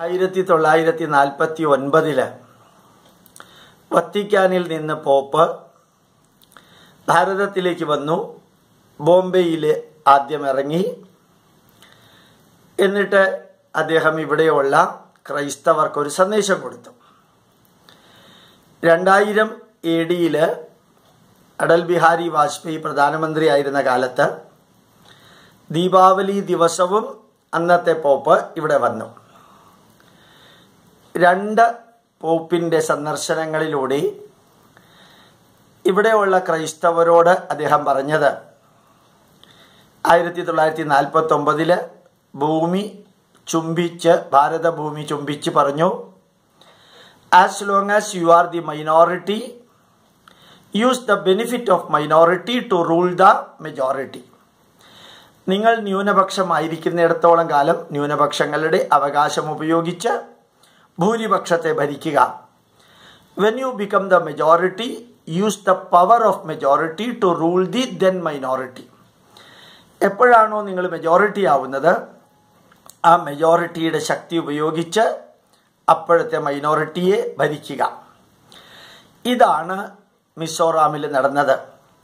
ആയിരത്തി തൊള്ളായിരത്തി നാൽപ്പത്തി ഒൻപതില് വത്തിക്കാനിൽ നിന്ന് പോപ്പ് ഭാരതത്തിലേക്ക് വന്നു ബോംബെയിൽ ആദ്യം ഇറങ്ങി എന്നിട്ട് അദ്ദേഹം ഇവിടെയുള്ള ക്രൈസ്തവർക്ക് ഒരു സന്ദേശം കൊടുത്തു രണ്ടായിരം എ ഡിയിൽ അടൽ ബിഹാരി വാജ്പേയി പ്രധാനമന്ത്രിയായിരുന്ന കാലത്ത് ദീപാവലി ദിവസവും അന്നത്തെ പോപ്പ് ഇവിടെ വന്നു രണ്ട് പോപ്പിൻ്റെ സന്ദർശനങ്ങളിലൂടെ ഇവിടെയുള്ള ക്രൈസ്തവരോട് അദ്ദേഹം പറഞ്ഞത് ആയിരത്തി തൊള്ളായിരത്തി നാൽപ്പത്തി ഒമ്പതില് ഭൂമി ചുംബിച്ച് ഭാരതഭൂമി ചുംബിച്ച് പറഞ്ഞു as long as you are the minority use the benefit of minority to rule the majority നിങ്ങൾ ന്യൂനപക്ഷമായിരിക്കുന്നിടത്തോളം കാലം ന്യൂനപക്ഷങ്ങളുടെ അവകാശം ഉപയോഗിച്ച് ഭൂരിപക്ഷത്തെ ഭരിക്കുക when you become the majority use the power of majority to rule the then minority എപ്പോഴാണോ നിങ്ങൾ മെജോറിറ്റി ആവുന്നത് ആ മെജോറിറ്റിയുടെ ശക്തി ഉപയോഗിച്ച് അപ്പോഴത്തെ മൈനോറിറ്റിയെ ഭരിക്കുക ഇതാണ് മിസോറാമിൽ നടന്നത്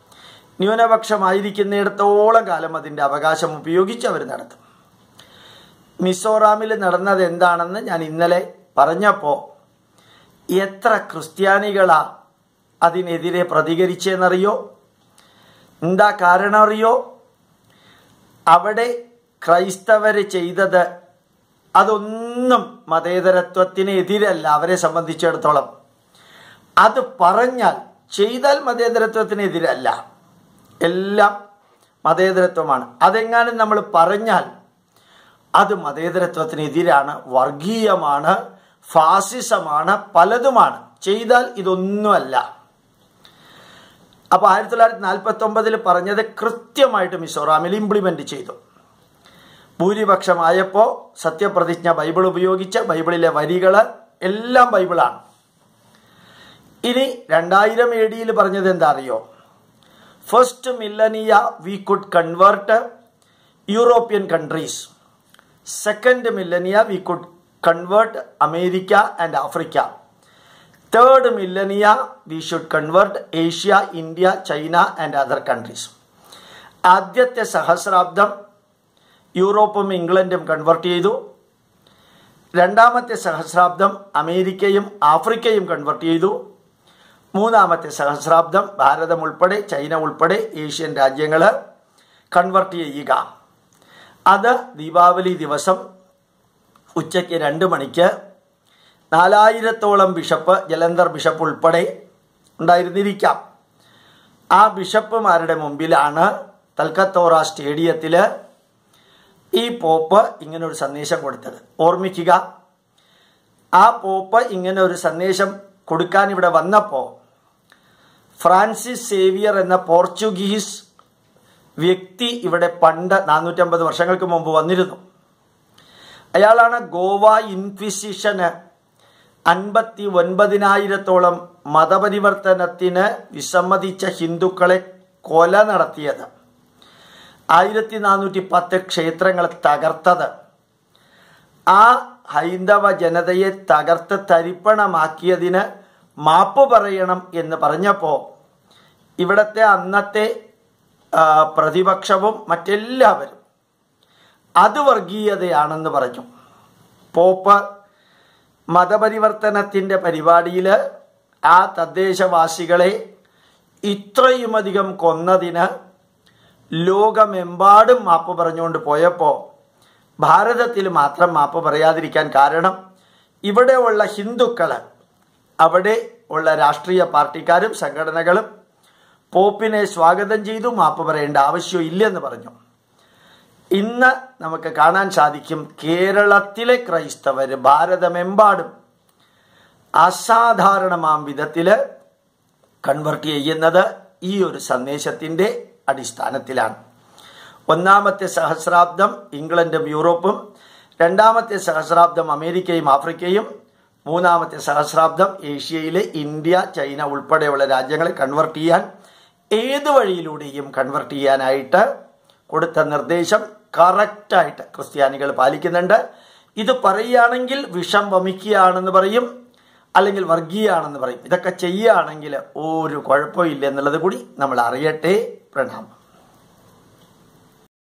ന്യൂനപക്ഷമായിരിക്കുന്നിടത്തോളം കാലം അതിൻ്റെ അവകാശം ഉപയോഗിച്ച് അവർ നടത്തും മിസോറാമിൽ നടന്നത് എന്താണെന്ന് ഞാൻ ഇന്നലെ പറഞ്ഞപ്പോൾ എത്ര ക്രിസ്ത്യാനികളാ അതിനെതിരെ പ്രതികരിച്ചെന്നറിയോ എന്താ കാരണം അറിയോ അവിടെ ക്രൈസ്തവര് ചെയ്തത് അതൊന്നും മതേതരത്വത്തിന് എതിരല്ല അവരെ സംബന്ധിച്ചിടത്തോളം അത് പറഞ്ഞാൽ ചെയ്താൽ മതേതരത്വത്തിനെതിരല്ല എല്ലാം മതേതരത്വമാണ് അതെങ്ങാനും നമ്മൾ പറഞ്ഞാൽ അത് മതേതരത്വത്തിനെതിരാണ് വർഗീയമാണ് ഫാസിസമാണ് പലതുമാണ് ചെയ്താൽ ഇതൊന്നുമല്ല അപ്പോൾ ആയിരത്തി തൊള്ളായിരത്തി നാൽപ്പത്തി ഒമ്പതിൽ പറഞ്ഞത് കൃത്യമായിട്ട് മിസോറാമിൽ ഇംപ്ലിമെന്റ് ചെയ്തു ഭൂരിപക്ഷമായപ്പോൾ സത്യപ്രതിജ്ഞ ബൈബിൾ ഉപയോഗിച്ച് ബൈബിളിലെ വരികൾ എല്ലാം ബൈബിളാണ് ഇനി രണ്ടായിരം എ ഡിയിൽ പറഞ്ഞത് എന്താ അറിയോ first millennia we could convert European countries second millennia we could convert America and Africa third millennia we should convert Asia India China and other countries ആദ്യത്തെ സഹസ്രാബ്ദം യൂറോപ്പും ഇംഗ്ലണ്ടും കൺവേർട്ട് ചെയ്തു രണ്ടാമത്തെ സഹസ്രാബ്ദം അമേരിക്കയും ആഫ്രിക്കയും കൺവേർട്ട് ചെയ്തു മൂന്നാമത്തെ സഹസ്രാബ്ദം ഭാരതം ഉൾപ്പെടെ ചൈന ഉൾപ്പെടെ ഏഷ്യൻ രാജ്യങ്ങൾ കൺവേർട്ട് ചെയ്യുക അത് ദീപാവലി ദിവസം ഉച്ചയ്ക്ക് രണ്ട് മണിക്ക് നാലായിരത്തോളം ബിഷപ്പ് ജലന്ധർ ബിഷപ്പ് ഉൾപ്പെടെ ഉണ്ടായിരുന്നിരിക്കാം ആ ബിഷപ്പുമാരുടെ മുമ്പിലാണ് തൽക്കത്തോറ സ്റ്റേഡിയത്തിൽ ഈ പോപ്പ് ഇങ്ങനെ ഒരു സന്ദേശം കൊടുത്തത് ഓർമ്മിക്കുക ആ പോപ്പ് ഇങ്ങനെ ഒരു സന്ദേശം കൊടുക്കാൻ ഇവിടെ വന്നപ്പോൾ ഫ്രാൻസിസ് സേവിയർ എന്ന പോർച്ചുഗീസ് വ്യക്തി ഇവിടെ പണ്ട് നാനൂറ്റമ്പത് വർഷങ്ങൾക്ക് മുമ്പ് വന്നിരുന്നു അയാളാണ് ഗോവ ഇൻക്വിസിഷന് അൻപത്തി ഒൻപതിനായിരത്തോളം മതപരിവർത്തനത്തിന് വിസമ്മതിച്ച ഹിന്ദുക്കളെ കൊല നടത്തിയത് ആയിരത്തി നാനൂറ്റി പത്ത് ക്ഷേത്രങ്ങൾ തകർത്തത് ആ ഹൈന്ദവ ജനതയെ തകർത്ത് തരിപ്പണമാക്കിയതിന് മാപ്പ് പറയണം എന്ന് പറഞ്ഞപ്പോൾ ഇവിടത്തെ അന്നത്തെ പ്രതിപക്ഷവും മറ്റെല്ലാവരും അത് വർഗീയതയാണെന്ന് പറഞ്ഞു പോപ്പ് മതപരിവർത്തനത്തിൻ്റെ പരിപാടിയിൽ ആ തദ്ദേശവാസികളെ ഇത്രയുമധികം കൊന്നതിന് ലോകമെമ്പാടും മാപ്പ് പറഞ്ഞുകൊണ്ട് പോയപ്പോൾ ഭാരതത്തിൽ മാത്രം മാപ്പ് പറയാതിരിക്കാൻ കാരണം ഇവിടെയുള്ള ഹിന്ദുക്കൾ അവിടെ ഉള്ള രാഷ്ട്രീയ പാർട്ടിക്കാരും സംഘടനകളും പോപ്പിനെ സ്വാഗതം ചെയ്തു മാപ്പ് പറയേണ്ട ആവശ്യമില്ലെന്ന് പറഞ്ഞു ഇന്ന് നമുക്ക് കാണാൻ സാധിക്കും കേരളത്തിലെ ക്രൈസ്തവർ ഭാരതമെമ്പാടും അസാധാരണമാം വിധത്തിൽ കൺവെർട്ട് ചെയ്യുന്നത് ഈ ഒരു സന്ദേശത്തിൻ്റെ അടിസ്ഥാനത്തിലാണ് ഒന്നാമത്തെ സഹസ്രാബ്ദം ഇംഗ്ലണ്ടും യൂറോപ്പും രണ്ടാമത്തെ സഹസ്രാബ്ദം അമേരിക്കയും ആഫ്രിക്കയും മൂന്നാമത്തെ സഹസ്രാബ്ദം ഏഷ്യയിലെ ഇന്ത്യ ചൈന ഉൾപ്പെടെയുള്ള രാജ്യങ്ങളെ കൺവെർട്ട് ചെയ്യാൻ ഏത് വഴിയിലൂടെയും കൺവെർട്ട് ചെയ്യാനായിട്ട് കൊടുത്ത നിർദ്ദേശം കറക്റ്റായിട്ട് ക്രിസ്ത്യാനികൾ പാലിക്കുന്നുണ്ട് ഇത് പറയുകയാണെങ്കിൽ വിഷം വമിക്കുകയാണെന്ന് പറയും അല്ലെങ്കിൽ വർഗീയാണെന്ന് പറയും ഇതൊക്കെ ചെയ്യുകയാണെങ്കിൽ ഒരു കുഴപ്പമില്ല എന്നുള്ളത് കൂടി നമ്മൾ അറിയട്ടെ പ്രണാമം